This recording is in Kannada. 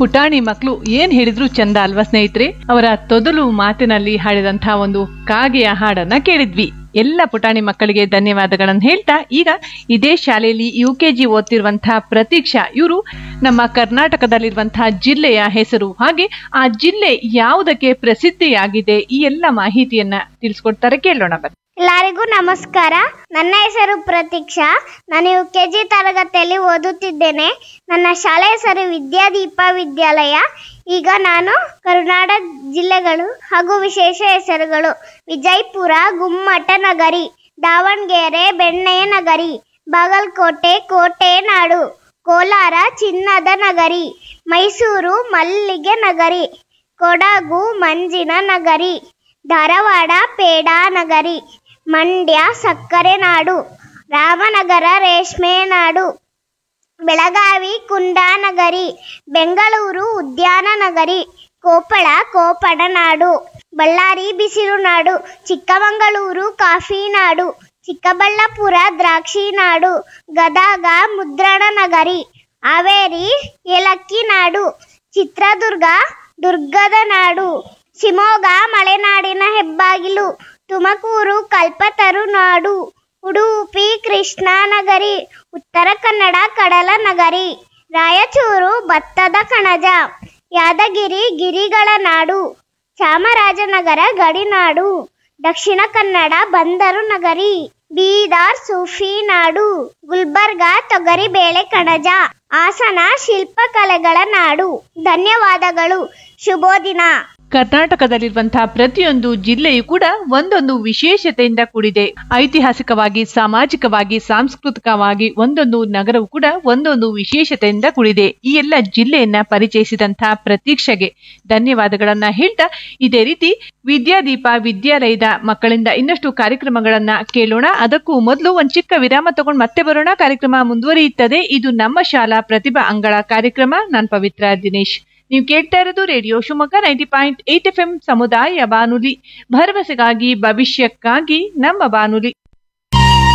ಪುಟಾಣಿ ಮಕ್ಕಳು ಏನ್ ಹೇಳಿದ್ರು ಚಂದ ಅಲ್ವಾ ಸ್ನೇಹಿತರೆ ಅವರ ತೊದಲು ಮಾತಿನಲ್ಲಿ ಹಾಡಿದಂತಹ ಒಂದು ಕಾಗೆಯ ಹಾಡನ್ನ ಕೇಳಿದ್ವಿ ಎಲ್ಲ ಪುಟಾಣಿ ಮಕ್ಕಳಿಗೆ ಧನ್ಯವಾದಗಳನ್ನು ಹೇಳ್ತಾ ಈಗ ಇದೇ ಶಾಲೆಯಲ್ಲಿ ಯು ಕೆ ಜಿ ಓದ್ತಿರುವಂತಹ ಪ್ರತೀಕ್ಷಾ ಇವರು ನಮ್ಮ ಕರ್ನಾಟಕದಲ್ಲಿರುವಂತಹ ಜಿಲ್ಲೆಯ ಹೆಸರು ಹಾಗೆ ಆ ಜಿಲ್ಲೆ ಯಾವುದಕ್ಕೆ ಪ್ರಸಿದ್ಧಿಯಾಗಿದೆ ಈ ಎಲ್ಲ ಮಾಹಿತಿಯನ್ನ ತಿಳಿಸ್ಕೊಡ್ತಾರೆ ಕೇಳೋಣ ಬನ್ನಿ ಎಲ್ಲರಿಗೂ ನಮಸ್ಕಾರ ನನ್ನ ಹೆಸರು ಪ್ರತೀಕ್ಷಾ ನಾನು ಯು ಕೆ ಜಿ ತರಗತಿಯಲ್ಲಿ ಓದುತ್ತಿದ್ದೇನೆ ನನ್ನ ಶಾಲೆ ಹೆಸರು ವಿದ್ಯಾದೀಪ ವಿದ್ಯಾಲಯ ಈಗ ನಾನು ಕರ್ನಾಟಕ ಜಿಲ್ಲೆಗಳು ಹಾಗೂ ವಿಶೇಷ ಹೆಸರುಗಳು ವಿಜಯಪುರ ಗುಮ್ಮಟ ನಗರಿ ದಾವಣಗೆರೆ ಬೆಣ್ಣೆಯ ನಗರಿ ಬಾಗಲಕೋಟೆ ಕೋಟೆ ನಾಡು ಕೋಲಾರ ಚಿನ್ನದ ನಗರಿ ಮೈಸೂರು ಮಲ್ಲಿಗೆ ನಗರಿ ಕೊಡಗು ಮಂಜಿನ ನಗರಿ ಧಾರವಾಡ ಪೇಡ ನಗರಿ ಮಂಡ್ಯ ಸಕ್ಕರೆ ನಾಡು ರಾಮನಗರ ರೇಷ್ಮೆ ನಾಡು ಬೆಳಗಾವಿ ಕುಂದಾನಗರಿ ಬೆಂಗಳೂರು ಉದ್ಯಾನ ನಗರಿ ಕೊಪ್ಪಳ ಕೋಪಡ ನಾಡು ಬಳ್ಳಾರಿ ಬಿಸಿಲು ನಾಡು ಚಿಕ್ಕಮಗಳೂರು ಕಾಫಿ ನಾಡು ಚಿಕ್ಕಬಳ್ಳಾಪುರ ದ್ರಾಕ್ಷಿ ನಾಡು ಗದಗ ಮುದ್ರಣ ನಗರಿ ಹಾವೇರಿ ಏಲಕ್ಕಿ ನಾಡು ಚಿತ್ರದುರ್ಗ ದುರ್ಗದ ನಾಡು ಶಿವಮೊಗ್ಗ ಮಲೆನಾಡಿನ ಹೆಬ್ಬಾಗಿಲು ತುಮಕೂರು ಕಲ್ಪತರು ನಾಡು ಉಡುಪಿ ಕೃಷ್ಣಾ ನಗರಿ ಉತ್ತರ ಕನ್ನಡ ಕಡಲ ನಗರಿ ರಾಯಚೂರು ಭತ್ತದ ಕಣಜ ಯಾದಗಿರಿ ಗಿರಿಗಳ ನಾಡು ಚಾಮರಾಜನಗರ ಗಡಿನಾಡು ದಕ್ಷಿಣ ಕನ್ನಡ ಬಂದರು ನಗರಿ ಬೀದರ್ ಸೂಫಿ ನಾಡು ಗುಲ್ಬರ್ಗ ತೊಗರಿ ಬೇಳೆ ಕಣಜ ಹಾಸನ ಶಿಲ್ಪಕಲೆಗಳ ನಾಡು ಧನ್ಯವಾದಗಳು ಶುಭೋದಿನ ಕರ್ನಾಟಕದಲ್ಲಿರುವಂತಹ ಪ್ರತಿಯೊಂದು ಜಿಲ್ಲೆಯು ಕೂಡ ಒಂದೊಂದು ವಿಶೇಷತೆಯಿಂದ ಕೂಡಿದೆ ಐತಿಹಾಸಿಕವಾಗಿ ಸಾಮಾಜಿಕವಾಗಿ ಸಾಂಸ್ಕೃತಿಕವಾಗಿ ಒಂದೊಂದು ನಗರವು ಕೂಡ ಒಂದೊಂದು ವಿಶೇಷತೆಯಿಂದ ಕೂಡಿದೆ ಈ ಎಲ್ಲ ಜಿಲ್ಲೆಯನ್ನ ಪರಿಚಯಿಸಿದಂತಹ ಪ್ರತೀಕ್ಷೆಗೆ ಧನ್ಯವಾದಗಳನ್ನ ಹೇಳ್ತಾ ಇದೇ ರೀತಿ ವಿದ್ಯಾದೀಪ ವಿದ್ಯಾಲಯದ ಮಕ್ಕಳಿಂದ ಇನ್ನಷ್ಟು ಕಾರ್ಯಕ್ರಮಗಳನ್ನ ಕೇಳೋಣ ಅದಕ್ಕೂ ಮೊದಲು ಒಂದ್ ಚಿಕ್ಕ ವಿರಾಮ ತಗೊಂಡು ಮತ್ತೆ ಬರೋಣ ಕಾರ್ಯಕ್ರಮ ಮುಂದುವರಿಯುತ್ತದೆ ಇದು ನಮ್ಮ ಶಾಲಾ ಪ್ರತಿಭಾ ಅಂಗಳ ಕಾರ್ಯಕ್ರಮ ನಾನ್ ಪವಿತ್ರ ದಿನೇಶ್ ನೀವು ಕೇಳ್ತಾ ಇರೋದು radio Shivamogga ninety point eight F M ಸಮುದಾಯ ಬಾನುಲಿ ಭರವಸೆಗಾಗಿ ಭವಿಷ್ಯಕ್ಕಾಗಿ ನಮ್ಮ ಬಾನುಲಿ